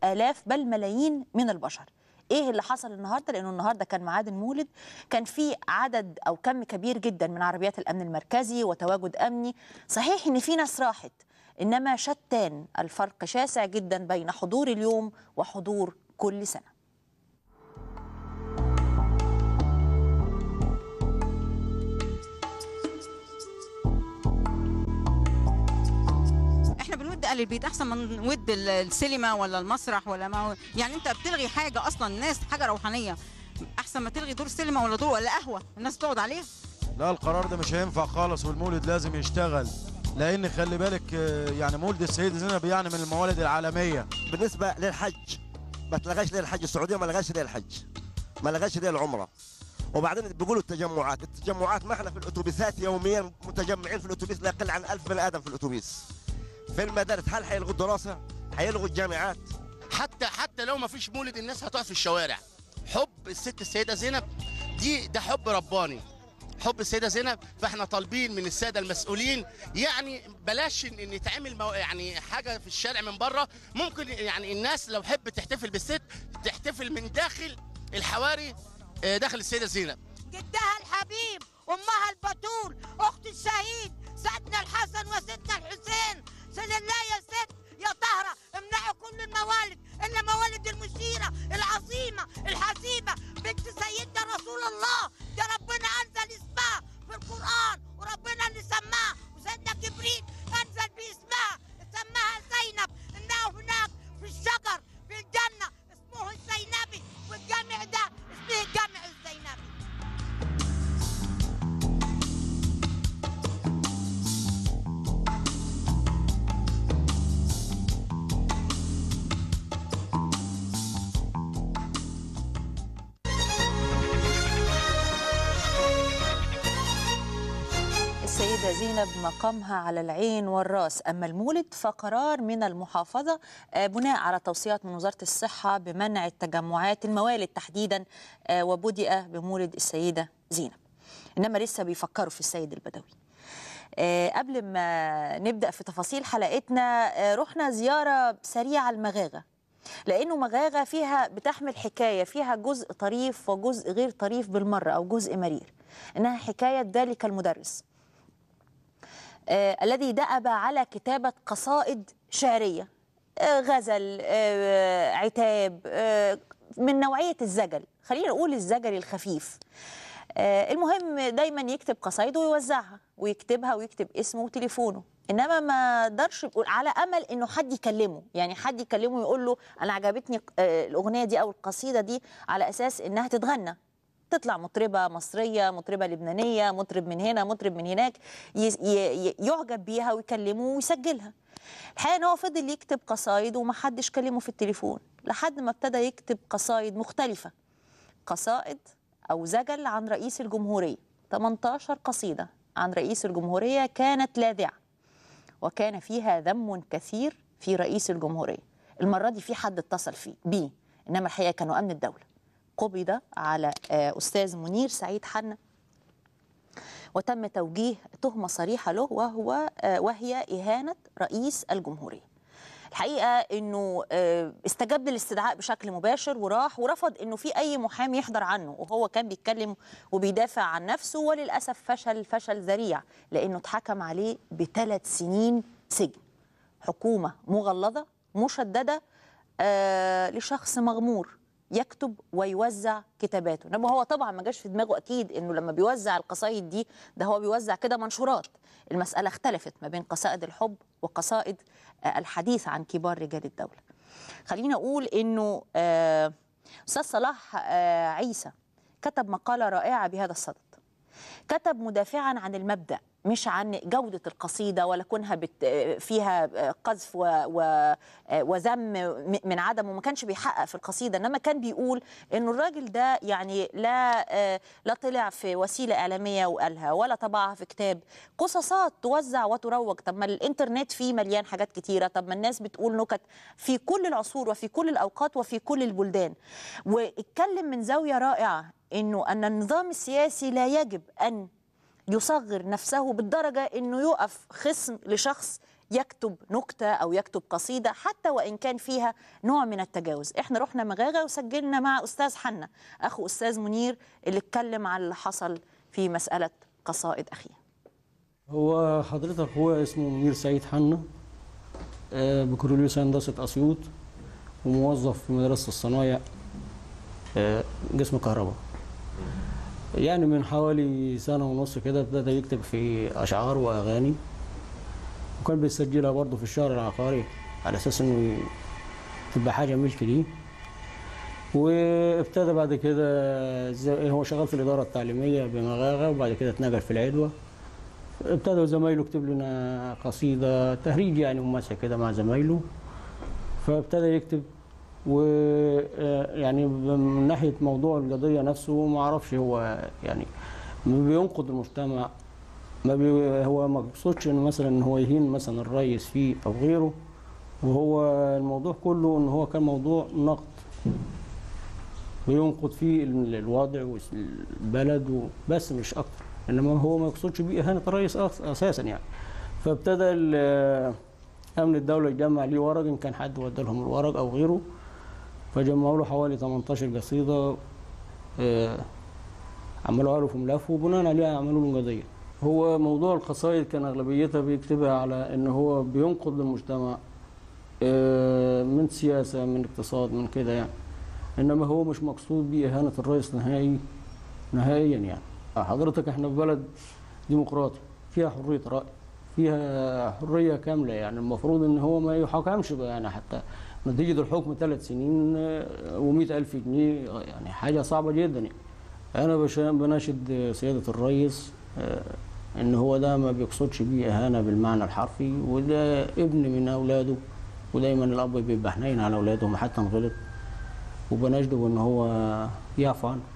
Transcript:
آلاف بل ملايين من البشر ايه اللي حصل النهارده لانه النهارده كان ميعاد المولد كان في عدد او كم كبير جدا من عربيات الامن المركزي وتواجد امني صحيح ان في ناس راحت انما شتان الفرق شاسع جدا بين حضور اليوم وحضور كل سنه احنا بنود اهل البيت احسن ما نود ال- السينما ولا المسرح ولا ما هو يعني انت بتلغي حاجه اصلا الناس حاجه روحانيه احسن ما تلغي دور سينما ولا دور ولا قهوه الناس تقعد عليها لا القرار ده مش هينفع خالص والمولد لازم يشتغل لان خلي بالك آه، يعني مولد السيد زينب يعني من الموالد العالميه بالنسبه للحج ما تلغاش ليه الحج السعوديه ما لغاش ليه الحج ما لغاش ليه العمره وبعدين بيقولوا التجمعات التجمعات ما احنا في الاتوبيسات يوميا متجمعين في الاتوبيس لا يقل عن ألف بني ادم في الاتوبيس في المدارس هل حيلغوا الدراسه حيلغوا الجامعات حتى حتى لو ما فيش مولد الناس هتقف في الشوارع حب الست السيده زينب دي ده حب رباني حب السيده زينب فاحنا طالبين من الساده المسؤولين يعني بلاش ان إن يتعمل مو يعني حاجه في الشارع من بره ممكن يعني الناس لو حب تحتفل بالست تحتفل من داخل الحواري آه، داخل السيده زينب جدها الحبيب امها البتول اخت الشهيد سيدنا الحسن وسيدنا الحسين سيد الله يا ست يا طهرة امنعوا كل الموالد الا موالد المشيرة العظيمة الحسيبة بنت سيدنا رسول الله ده ربنا انزل اسمها في القرآن وربنا اللي سماها وسيدنا جبريل انزل باسمها سماها زينب انه هناك في الشجر في الجنة اسمه الزينبي والجامع ده اسمه الجامع الزينبي السيدة زينب مقامها على العين والراس أما المولد فقرار من المحافظة آه، بناء على توصيات من وزارة الصحة بمنع التجمعات الموالد تحديدا آه، وبدأ بمولد السيدة زينب إنما لسه بيفكروا في السيد البدوي آه، قبل ما نبدأ في تفاصيل حلقتنا آه، رحنا زيارة سريعة المغاغة لأنه مغاغة فيها بتحمل حكاية فيها جزء طريف وجزء غير طريف بالمرة أو جزء مرير إنها حكاية ذلك المدرس آه، الذي دأب على كتابة قصائد شعرية آه، غزل آه، عتاب آه، من نوعية الزجل خلينا نقول الزجل الخفيف آه، المهم دايما يكتب قصايده ويوزعها ويكتبها ويكتب اسمه وتليفونه انما ما قدرش يقول على امل انه حد يكلمه يعني حد يكلمه يقول له انا عجبتني آه، الاغنيه دي او القصيده دي على اساس انها تتغنى تطلع مطربة مصرية مطربة لبنانية مطرب من هنا مطرب من هناك ي- ي- يعجب بيها ويكلمه ويسجلها الحقيقة ان هو فضل يكتب قصايد ومحدش كلمه في التليفون لحد ما ابتدى يكتب قصايد مختلفة قصائد أو زجل عن رئيس الجمهورية 18 قصيدة عن رئيس الجمهورية كانت لاذعة وكان فيها ذم كثير في رئيس الجمهورية المرة دي في حد اتصل فيه بيه إنما الحقيقة كانوا أمن الدولة قبض على آه، أستاذ منير سعيد حنا وتم توجيه تهمة صريحة له وهو آه، وهي إهانة رئيس الجمهورية الحقيقة أنه آه، استجاب للاستدعاء بشكل مباشر وراح ورفض أنه في أي محامي يحضر عنه وهو كان بيتكلم وبيدافع عن نفسه وللأسف فشل فشل ذريع لأنه اتحكم عليه بثلاث سنين سجن حكومة مغلظة مشددة آه لشخص مغمور يكتب ويوزع كتاباته انما هو طبعا ما جاش في دماغه اكيد انه لما بيوزع القصايد دي ده هو بيوزع كده منشورات المساله اختلفت ما بين قصائد الحب وقصائد آه، الحديث عن كبار رجال الدوله خلينا اقول انه آه، استاذ صلاح آه، عيسى كتب مقاله رائعه بهذا الصدد كتب مدافعا عن المبدا مش عن جودة القصيدة ولا كونها بت فيها قذف و و وذم من عدم وما كانش بيحقق في القصيدة إنما كان بيقول إنه الراجل ده يعني لا لا طلع في وسيلة إعلامية وقالها ولا طبعها في كتاب قصصات توزع وتروج طب ما الإنترنت فيه مليان حاجات كتيرة طب ما الناس بتقول نكت في كل العصور وفي كل الأوقات وفي كل البلدان واتكلم من زاوية رائعة إنه أن النظام السياسي لا يجب أن يصغر نفسه بالدرجة انه يقف خصم لشخص يكتب نكتة أو يكتب قصيدة حتى وإن كان فيها نوع من التجاوز إحنا رحنا مغاغة وسجلنا مع أستاذ حنا أخو أستاذ منير اللي اتكلم عن اللي حصل في مسألة قصائد أخيه هو حضرتك هو اسمه منير سعيد حنا آه، بكالوريوس هندسة أسيوط وموظف في مدرسة الصنايع آه، قسم كهرباء يعني من حوالي سنة ونص كده ابتدى يكتب في أشعار وأغاني وكان بيسجلها برضه في الشهر العقاري على أساس إنه تبقى حاجة ملك ليه وابتدى بعد كده زي- هو شغال في الإدارة التعليمية بمغاغة وبعد كده اتنقل في العدوى ابتدوا زمايله يكتب لنا قصيدة تهريج يعني ومسح كده مع زمايله فابتدى يكتب و آه، يعني من ناحية موضوع القضية نفسه ما اعرفش هو يعني ما بينقد المجتمع ما بي هو ما بيقصدش ان مثلا ان هو يهين مثلا الرئيس فيه او غيره وهو الموضوع كله ان هو كان موضوع نقد بينقد فيه ال- الوضع والبلد بس مش اكتر انما هو ما يقصدش بيه اهانه الرئيس أس- اساسا يعني فابتدى ال- امن الدوله يجمع ليه ورق ان كان حد ودى لهم الورق او غيره فجمعوا له حوالي 18 قصيده آه، عملوها له في ملف وبناء عليها عملوا له قضيه هو موضوع القصائد كان اغلبيتها بيكتبها على ان هو بينقد المجتمع آه، من سياسه من اقتصاد من كده يعني انما هو مش مقصود بيه اهانه الرئيس نهائي نهائيا يعني حضرتك احنا في بلد ديمقراطي فيها حريه راي فيها حريه كامله يعني المفروض ان هو ما يحاكمش بقى يعني حتى نتيجه الحكم ثلاث سنين و100 الف جنيه يعني حاجه صعبه جدا يعني انا بش- بناشد سياده الرئيس آه، ان هو ده ما بيقصدش بيه اهانه بالمعنى الحرفي وده ابن من اولاده ودايما الاب بيبقى حنين على اولاده حتى ان غلط وبناشده ان هو يعفو عنه